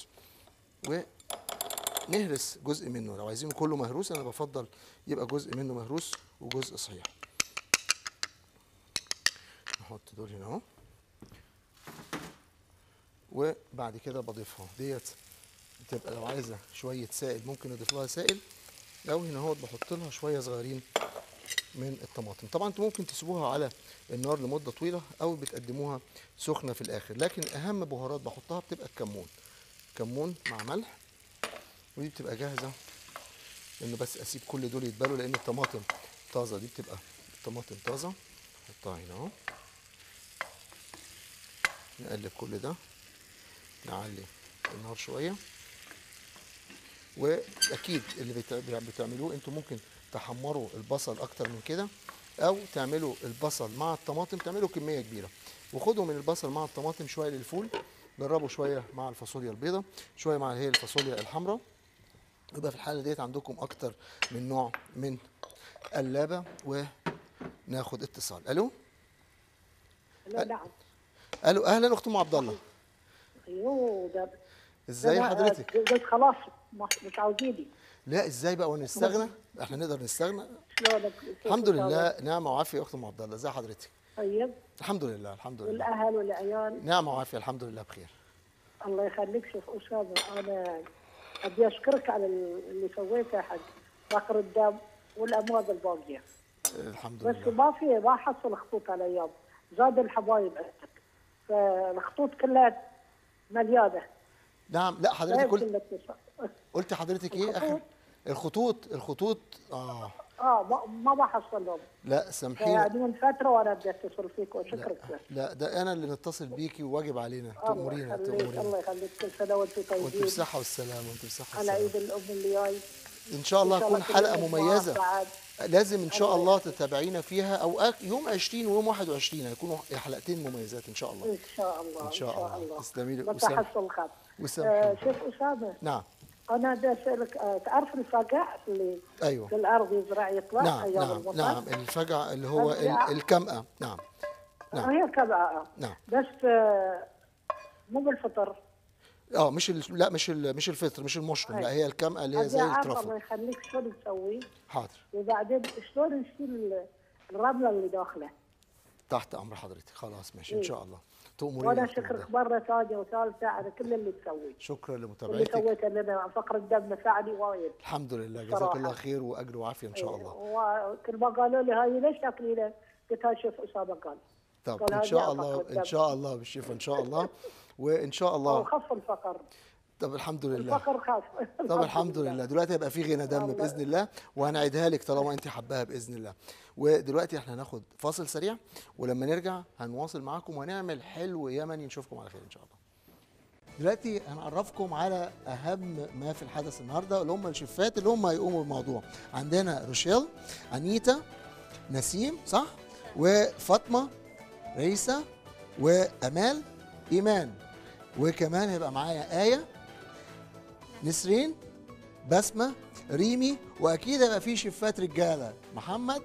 ونهرس جزء منه لو عايزينه كله مهروس انا بفضل يبقى جزء منه مهروس وجزء صحيح نحط دول هنا اهو وبعد كده بضيفها ديت بتبقى لو عايزه شويه سائل ممكن اضيف لها سائل او هنا اهوت بحط لها شويه صغيرين من الطماطم طبعا انتوا ممكن تسيبوها على النار لمده طويله او بتقدموها سخنه في الاخر لكن اهم بهارات بحطها بتبقى الكمون كمون مع ملح ودي بتبقى جاهزه انه بس اسيب كل دول يتبالوا لان الطماطم طازه دي بتبقى الطماطم طازه نحطها هنا اهو نقلب كل ده نعلي النار شويه واكيد اللي بت- بتعملوه انتوا ممكن تحمروا البصل اكتر من كده او تعملوا البصل مع الطماطم تعملوا كميه كبيره وخدوا من البصل مع الطماطم شويه للفول جربوا شويه مع الفاصوليا البيضاء شويه مع اللي هي الفاصوليا الحمراء يبقى في الحاله ديت عندكم اكتر من نوع من قلابه وناخد اتصال الو لا نعم الو اهلا اخت ام عبد الله ايوه ده ازاي ده- حضرتك ده خلاص ما- مش عاوزيني لا ازاي بقى ونستغنى احنا نقدر نستغنى شلونك الحمد لله نعمه وعافيه يا اخت ام عبد الله ازي حضرتك طيب الحمد لله الحمد لله والاهل والعيال نعمه وعافيه الحمد لله بخير الله يخليك شيخ اسامه انا ابي اشكرك على اللي سويته حق فقر الدم والامراض الباقيه الحمد بس لله ما في ما حصل خطوط هالايام زاد الحبايب عندك فالخطوط كلها مليانه نعم لا لا حضرتك يمكن قلت الاتصال قلت حضرتك ايه اخر الخطوط الخطوط اه اه ما ما بحصل لهم لا سامحيني يعني من فتره وانا بدي اتصل فيك وشكرا كثير لا ده انا اللي نتصل بيكي وواجب علينا الله تأمرينا يخليك تأمرينا الله يخليك كل سنه وانتم وانت طيبين بصحة والسلامة وانت بصحة على عيد والسلامة الام اللي جاي ان شاء الله إن شاء تكون الله حلقة كلنا مميزة مع بعض. لازم ان شاء الله الله تتابعينا فيها او أك- يوم 20 ويوم 21 هيكونوا حلقتين مميزات ان شاء الله ان شاء الله إن شاء الله. تسلمي لي. ما وسام- تحصل خط وسامحي. آه شوف اسامه نعم انا بدي اسالك آه تعرف الفقاع اللي ايوه في الارض يزرع يطلع نعم ايام نعم المطر نعم الفجع اللي هو ال- الفجع. الكمأة نعم نعم. هي كبعة نعم. بس آه مو بالفطر اه مش ال... لا مش ال... مش الفطر مش المشروم لا هي الكمأة اللي هي ابي زي اعرف الترفل الله يخليك شلون نسوي حاضر وبعدين شلون نشيل الرمله اللي داخله تحت امر حضرتك خلاص ماشي ان شاء الله تأمرينا وانا في الموضوع. اشكرك مره ثانيه وثالثه على كل اللي تسويه شكرا اللي لمتابعتك سويته لنا فقر الدم نفعني وايد الحمد لله جزاك صراحة. الله خير واجر وعافيه ان شاء الله وكل ما قالوا لي هاي ليش تاكلينه؟ قلت هاي شوف اسامه قال طب قال ان هذه شاء فقر الله الدم. ان شاء الله بالشفاء ان شاء الله وان شاء او الله خف الفقر طب الحمد لله الفقر خف طب الحمد لله دلوقتي هيبقى في غنى دم الله. باذن الله وهنعيدها لك طالما انت حباها باذن الله ودلوقتي احنا هناخد فاصل سريع ولما نرجع هنواصل معاكم وهنعمل حلو يمني نشوفكم على خير ان شاء الله دلوقتي هنعرفكم على اهم ما في الحدث النهارده اللي هم الشفات اللي هم هيقوموا بالموضوع عندنا روشيل انيتا نسيم صح وفاطمه ريسا وامال ايمان وكمان هيبقى معايا ايه نسرين بسمه ريمي واكيد هيبقى في شفات رجاله محمد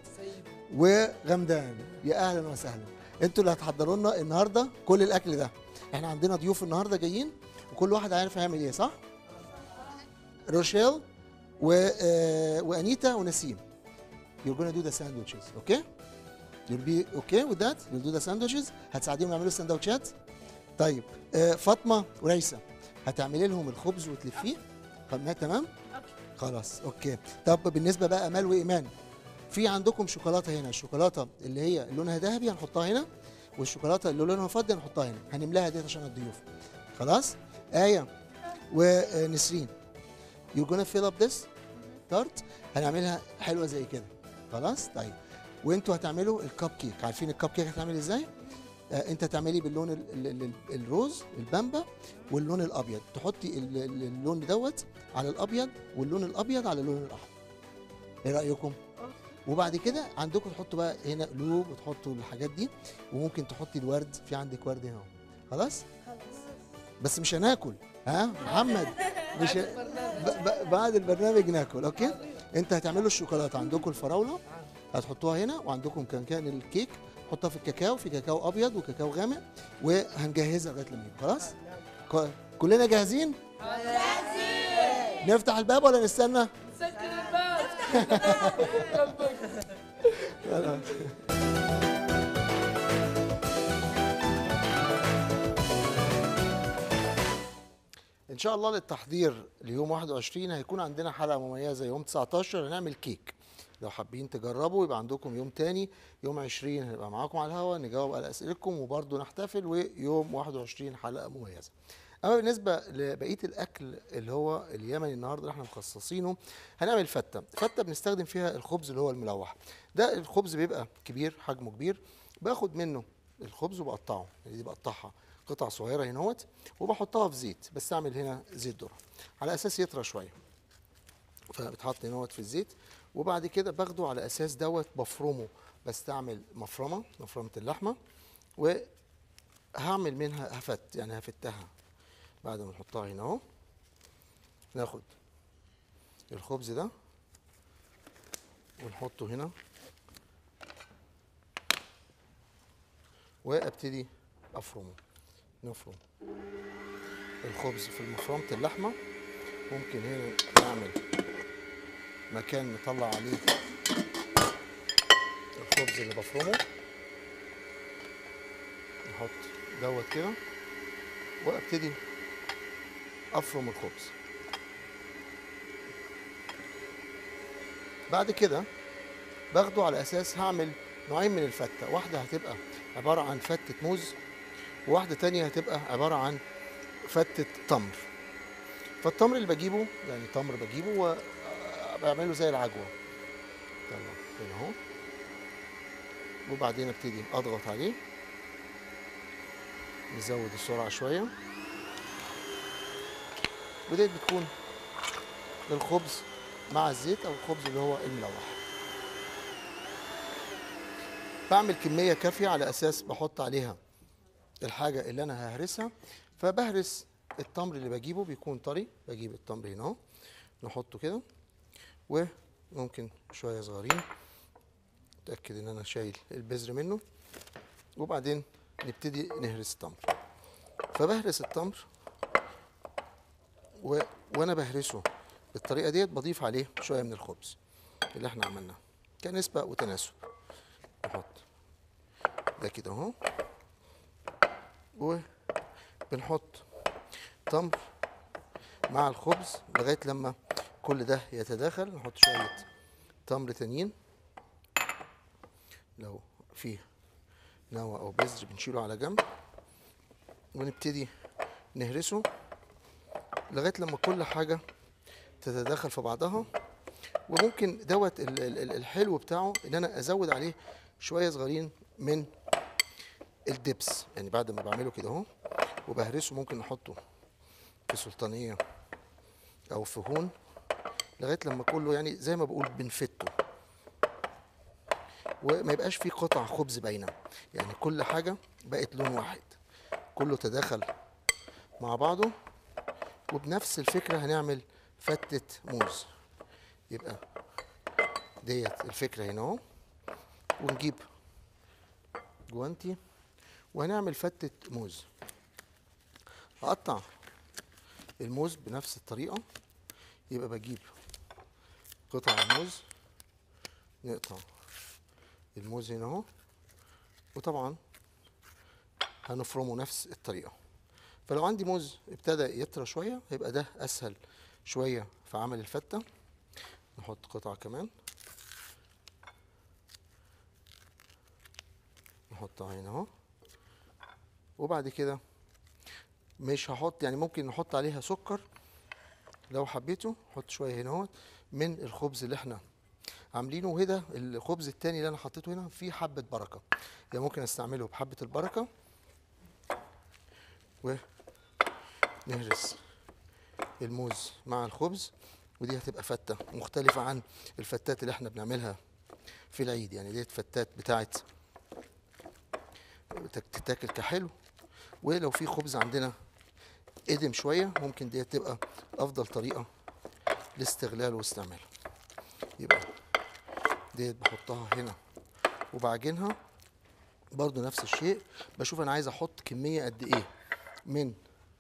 وغمدان يا اهلا وسهلا انتوا اللي هتحضروا لنا النهارده كل الاكل ده احنا عندنا ضيوف النهارده جايين وكل واحد عارف هيعمل ايه صح روشيل و آه وانيتا ونسيم you're gonna do the sandwiches okay you'll be okay with that you'll do the sandwiches هتساعديهم يعملوا السندوتشات طيب آه فاطمه وريسه هتعملي لهم الخبز وتلفيه خلاص تمام خلاص اوكي طب بالنسبه بقى امال وايمان في عندكم شوكولاته هنا الشوكولاته اللي هي لونها ذهبي هنحطها هنا والشوكولاته اللي لونها فضي هنحطها هنا هنملاها ديت عشان الضيوف خلاص ايه ونسرين you're gonna fill up this tart هنعملها حلوه زي كده خلاص طيب وانتوا هتعملوا الكب كيك عارفين الكب كيك هتعمل ازاي آه انت تعملي باللون ال ال ال الروز البامبا واللون الابيض تحطي ال- ال- اللون دوت على الابيض واللون الابيض على اللون الاحمر ايه رايكم وبعد كده عندكم تحطوا بقى هنا قلوب وتحطوا الحاجات دي وممكن تحطي الورد في عندك ورد هنا خلاص بس مش هناكل ها محمد مش ه... ب... ب... بعد البرنامج ناكل اوكي انت هتعملوا الشوكولاته عندكم الفراوله هتحطوها هنا وعندكم كان كان الكيك حطها في الكاكاو في كاكاو ابيض وكاكاو غامق وهنجهزها لغايه لما يجي خلاص ك- كلنا جاهزين جاهزين نفتح الباب ولا نستنى خلاص. ان شاء الله للتحضير ليوم 21 هيكون عندنا حلقه مميزه يوم 19 هنعمل كيك لو حابين تجربوا يبقى عندكم يوم تاني يوم 20 هنبقى معاكم على الهواء نجاوب على اسئلتكم وبرضه نحتفل ويوم 21 حلقه مميزه اما بالنسبه لبقيه الاكل اللي هو اليمني النهارده اللي احنا مخصصينه هنعمل فته فته بنستخدم فيها الخبز اللي هو الملوح ده الخبز بيبقى كبير حجمه كبير باخد منه الخبز وبقطعه يعني دي بقطعها قطع صغيره هنا اهوت وبحطها في زيت بستعمل هنا زيت ذره على اساس يطرى شويه فبتحط هنا اهوت في الزيت وبعد كده باخده على اساس دوت بفرمه بستعمل مفرمه مفرمه اللحمه وهعمل منها هفت يعني هفتها بعد ما نحطها هنا اهو ناخد الخبز ده ونحطه هنا وابتدي افرمه نفرم الخبز في مفرمة اللحمة ممكن هنا نعمل مكان نطلع عليه الخبز اللي بفرمه نحط دوت كده وابتدي افرم الخبز بعد كده باخده على اساس هعمل نوعين من الفته واحده هتبقى عباره عن فته موز وواحده تانية هتبقى عباره عن فته تمر فالتمر اللي بجيبه يعني تمر بجيبه وبعمله زي العجوه طلع هنا اهو وبعدين ابتدي اضغط عليه نزود السرعه شويه وديت بتكون الخبز مع الزيت او الخبز اللي هو الملوح بعمل كميه كافيه على اساس بحط عليها الحاجه اللي انا ههرسها فبهرس التمر اللي بجيبه بيكون طري بجيب التمر هنا اهو نحطه كده وممكن شويه صغيرين اتاكد ان انا شايل البذر منه وبعدين نبتدي نهرس التمر فبهرس التمر و... وانا بهرسه بالطريقه ديت بضيف عليه شويه من الخبز اللي احنا عملناه كنسبه وتناسب نحط ده كده اهو وبنحط تمر مع الخبز لغايه لما كل ده يتداخل نحط شويه تمر تانيين لو فيه نوى او بذر بنشيله على جنب ونبتدي نهرسه لغايه لما كل حاجه تتداخل في بعضها وممكن دوت ال- ال- ال- الحلو بتاعه ان انا ازود عليه شويه صغيرين من الدبس يعني بعد ما بعمله كده اهو وبهرسه ممكن نحطه في سلطانيه او في هون لغايه لما كله يعني زي ما بقول بنفته وما يبقاش فيه قطع خبز باينه يعني كل حاجه بقت لون واحد كله تداخل مع بعضه وبنفس الفكره هنعمل فتة موز يبقى ديت الفكره هنا اهو ونجيب جوانتي وهنعمل فتة موز هقطع الموز بنفس الطريقة يبقى بجيب قطع الموز نقطع الموز هنا اهو وطبعا هنفرمه نفس الطريقة فلو عندي موز ابتدى يطرى شوية هيبقى ده أسهل شوية في عمل الفتة نحط قطعة كمان نحطها هنا اهو وبعد كده مش هحط يعني ممكن نحط عليها سكر لو حبيته حط شويه هنا اهو من الخبز اللي احنا عاملينه وهنا الخبز التاني اللي انا حطيته هنا فيه حبه بركه يعني ممكن استعمله بحبه البركه ونهرس الموز مع الخبز ودي هتبقى فته مختلفه عن الفتات اللي احنا بنعملها في العيد يعني ديت فتات بتاعت تك- تتاكل كحلو ولو في خبز عندنا قدم شويه ممكن دي تبقى افضل طريقه لاستغلاله واستعماله يبقى ديت بحطها هنا وبعجنها برضو نفس الشيء بشوف انا عايز احط كميه قد ايه من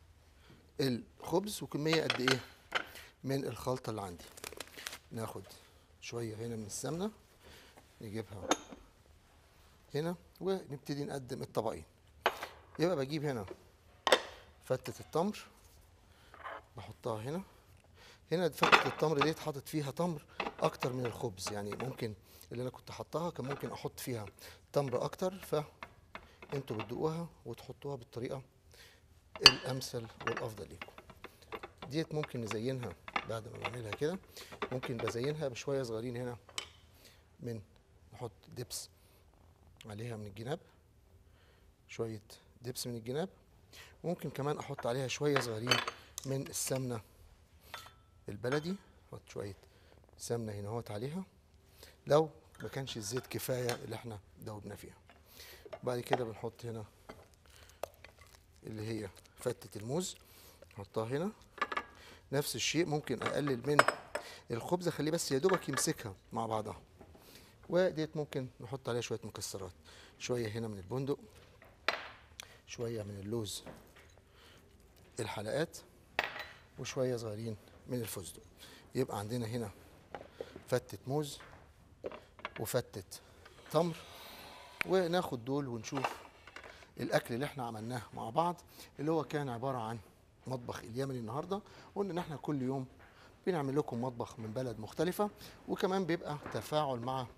الخبز وكميه قد ايه من الخلطه اللي عندي ناخد شويه هنا من السمنه نجيبها هنا ونبتدي نقدم الطبقين يبقى بجيب هنا فتة التمر بحطها هنا هنا فتة التمر ديت حاطط فيها تمر اكتر من الخبز يعني ممكن اللي انا كنت حطها كان ممكن احط فيها تمر اكتر فانتوا بتدوقوها وتحطوها بالطريقة الامثل والافضل ليكم ديت ممكن نزينها بعد ما بعملها كده ممكن بزينها بشوية صغيرين هنا من نحط دبس عليها من الجناب شوية دبس من الجناب ممكن كمان احط عليها شوية صغيرين من السمنة البلدي احط شوية سمنة هنا اهوت عليها لو ما كانش الزيت كفاية اللي احنا دوبنا فيها بعد كده بنحط هنا اللي هي فتة الموز نحطها هنا نفس الشيء ممكن اقلل من الخبز اخليه بس يا دوبك يمسكها مع بعضها وديت ممكن نحط عليها شويه مكسرات شويه هنا من البندق شويه من اللوز الحلقات وشويه صغيرين من الفستق يبقى عندنا هنا فتة موز وفتة تمر وناخد دول ونشوف الاكل اللي احنا عملناه مع بعض اللي هو كان عباره عن مطبخ اليمني النهارده وان احنا كل يوم بنعمل لكم مطبخ من بلد مختلفه وكمان بيبقى تفاعل مع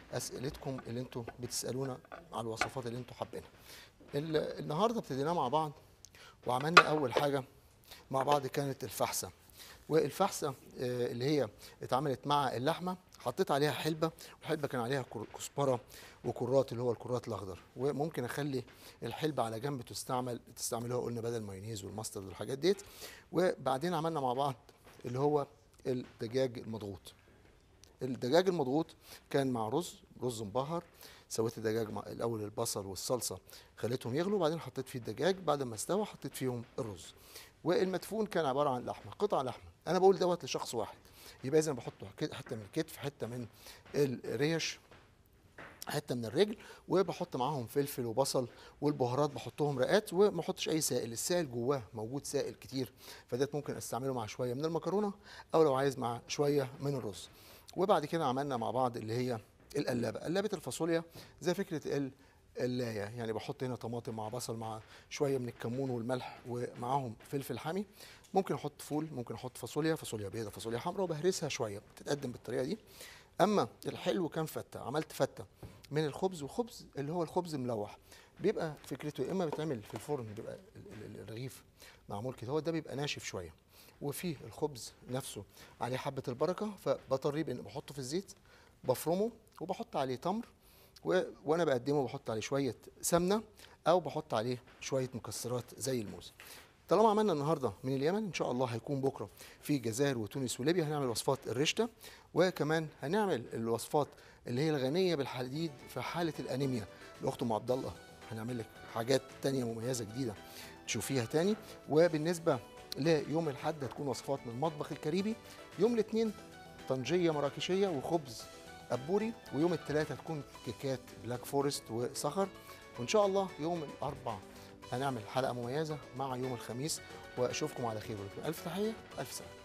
اسئلتكم اللي انتم بتسالونا على الوصفات اللي انتم حابينها ال- النهارده ابتدينا مع بعض وعملنا اول حاجه مع بعض كانت الفحسه والفحسه آه، اللي هي اتعملت مع اللحمه حطيت عليها حلبه والحلبه كان عليها كر- كزبره وكرات اللي هو الكرات الاخضر وممكن اخلي الحلبه على جنب تستعمل تستعملوها قلنا بدل المايونيز والماسترد والحاجات ديت وبعدين عملنا مع بعض اللي هو الدجاج المضغوط الدجاج المضغوط كان مع رز رز مبهر سويت الدجاج مع الاول البصل والصلصه خليتهم يغلوا وبعدين حطيت فيه الدجاج بعد ما استوى حطيت فيهم الرز والمدفون كان عباره عن لحمه قطع لحمه انا بقول دوت لشخص واحد يبقى اذا بحط ك- حته من الكتف حته من الريش حته من الرجل وبحط معاهم فلفل وبصل والبهارات بحطهم رقات وما احطش اي سائل السائل جواه موجود سائل كتير فده ممكن استعمله مع شويه من المكرونه او لو عايز مع شويه من الرز وبعد كده عملنا مع بعض اللي هي القلابه قلابه الفاصوليا زي فكره ال اللايه يعني بحط هنا طماطم مع بصل مع شويه من الكمون والملح ومعاهم فلفل حامي ممكن احط فول ممكن احط فاصوليا فاصوليا بيضاء فاصوليا حمراء وبهرسها شويه بتتقدم بالطريقه دي اما الحلو كان فته عملت فته من الخبز وخبز اللي هو الخبز ملوح بيبقى فكرته يا اما بيتعمل في الفرن بيبقى ال- ال- الرغيف معمول كده هو ده بيبقى ناشف شويه وفيه الخبز نفسه عليه حبه البركه فبطريه بان بحطه في الزيت بفرمه وبحط عليه تمر و... وانا بقدمه بحط عليه شويه سمنه او بحط عليه شويه مكسرات زي الموز طالما عملنا النهارده من اليمن ان شاء الله هيكون بكره في الجزائر وتونس وليبيا هنعمل وصفات الرشته وكمان هنعمل الوصفات اللي هي الغنيه بالحديد في حاله الانيميا لاخت ام عبد الله هنعمل لك حاجات تانية مميزه جديده تشوفيها تاني وبالنسبه ليوم الاحد هتكون وصفات من المطبخ الكاريبي يوم الاثنين طنجيه مراكشيه وخبز أبوري ويوم الثلاثاء هتكون كيكات بلاك فورست وصخر وإن شاء الله يوم الأربعاء هنعمل حلقة مميزة مع يوم الخميس وأشوفكم على خير ولكم ألف تحية ألف سلامة